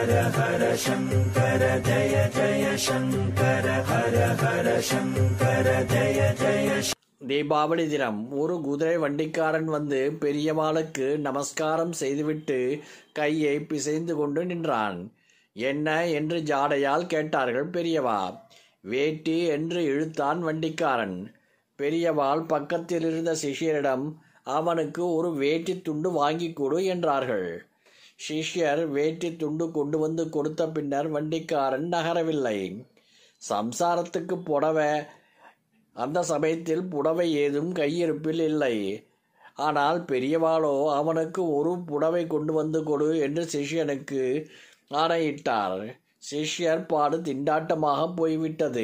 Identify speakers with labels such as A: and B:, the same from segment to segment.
A: தீபாவளி தினம் ஒரு குதிரை வண்டிக்காரன் வந்து பெரியவாளுக்கு நமஸ்காரம் செய்துவிட்டு கையை பிசைந்து கொண்டு நின்றான் என்ன என்று ஜாடையால் கேட்டார்கள் பெரியவா வேட்டி என்று இழுத்தான் வண்டிக்காரன் பெரியவாள் பக்கத்தில் இருந்த சிஷ்யரிடம் அவனுக்கு ஒரு வேட்டி துண்டு வாங்கி கொடு என்றார்கள் சிஷ்யர் வேட்டி துண்டு கொண்டு வந்து கொடுத்த பின்னர் வண்டிக்காரன் நகரவில்லை சம்சாரத்துக்கு புடவை அந்த சமயத்தில் புடவை ஏதும் கையிருப்பில் இல்லை ஆனால் பெரியவாளோ அவனுக்கு ஒரு புடவை கொண்டு வந்து கொடு என்று சிஷ்யனுக்கு ஆணையிட்டார் சிஷ்யர் பாடு திண்டாட்டமாக போய்விட்டது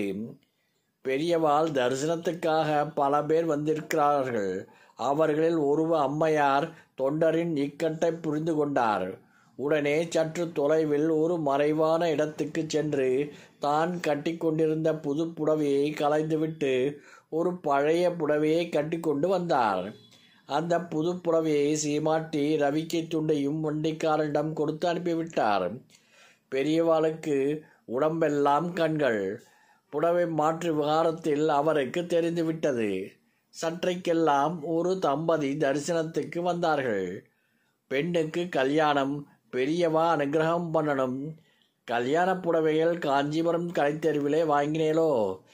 A: பெரியவாள் தரிசனத்துக்காக பல பேர் வந்திருக்கிறார்கள் அவர்களில் ஒரு அம்மையார் தொண்டரின் இக்கட்டை புரிந்து கொண்டார் உடனே சற்று தொலைவில் ஒரு மறைவான இடத்துக்கு சென்று தான் கட்டிக்கொண்டிருந்த புது புடவையை கலைந்துவிட்டு ஒரு பழைய புடவையை கட்டிக்கொண்டு வந்தார் அந்த புது புடவையை சீமாட்டி ரவிக்கை துண்டையும் வண்டிக்காரனிடம் கொடுத்து அனுப்பிவிட்டார் பெரியவாளுக்கு உடம்பெல்லாம் கண்கள் புடவை மாற்று விவகாரத்தில் அவருக்கு தெரிந்துவிட்டது சற்றைக்கெல்லாம் ஒரு தம்பதி தரிசனத்துக்கு வந்தார்கள் பெண்ணுக்கு கல்யாணம் பெரியவா அனுகிரகம் பண்ணணும் கல்யாண புடவைகள் காஞ்சிபுரம் கலைத்தெருவிலே வாங்கினேலோ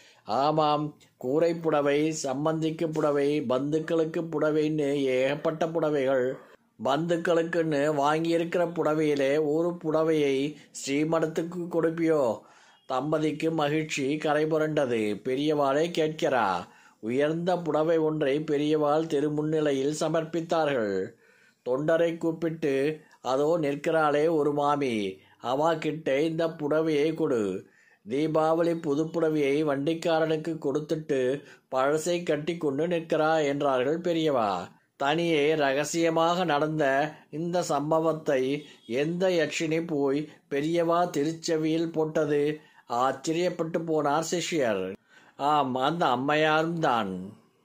A: ஆமாம் கூரை புடவை சம்பந்திக்கு புடவை பந்துக்களுக்கு புடவைன்னு ஏகப்பட்ட புடவைகள் பந்துக்களுக்குன்னு வாங்கியிருக்கிற புடவையிலே ஒரு புடவையை ஸ்ரீமடத்துக்கு கொடுப்பியோ தம்பதிக்கு மகிழ்ச்சி கரை புரண்டது பெரியவாளே கேட்கிறா உயர்ந்த புடவை ஒன்றை பெரியவாள் திருமுன்னிலையில் சமர்ப்பித்தார்கள் தொண்டரை கூப்பிட்டு அதோ நிற்கிறாளே ஒரு மாமி அவா கிட்ட இந்த புடவையை கொடு தீபாவளி புது புடவையை வண்டிக்காரனுக்கு கொடுத்துட்டு பழசை கட்டி கொண்டு நிற்கிறா என்றார்கள் பெரியவா தனியே ரகசியமாக நடந்த இந்த சம்பவத்தை எந்த யட்சினி போய் பெரியவா திருச்செவியில் போட்டது ஆச்சரியப்பட்டு போனார் சிஷ்யர் ஆம் அந்த அம்மையாரும் தான்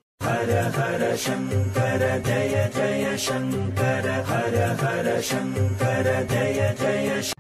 B: ஹர ஹர சங்கர ஜய ஜய சங்கர ஹர ஹர சங்கர ஜய ஜய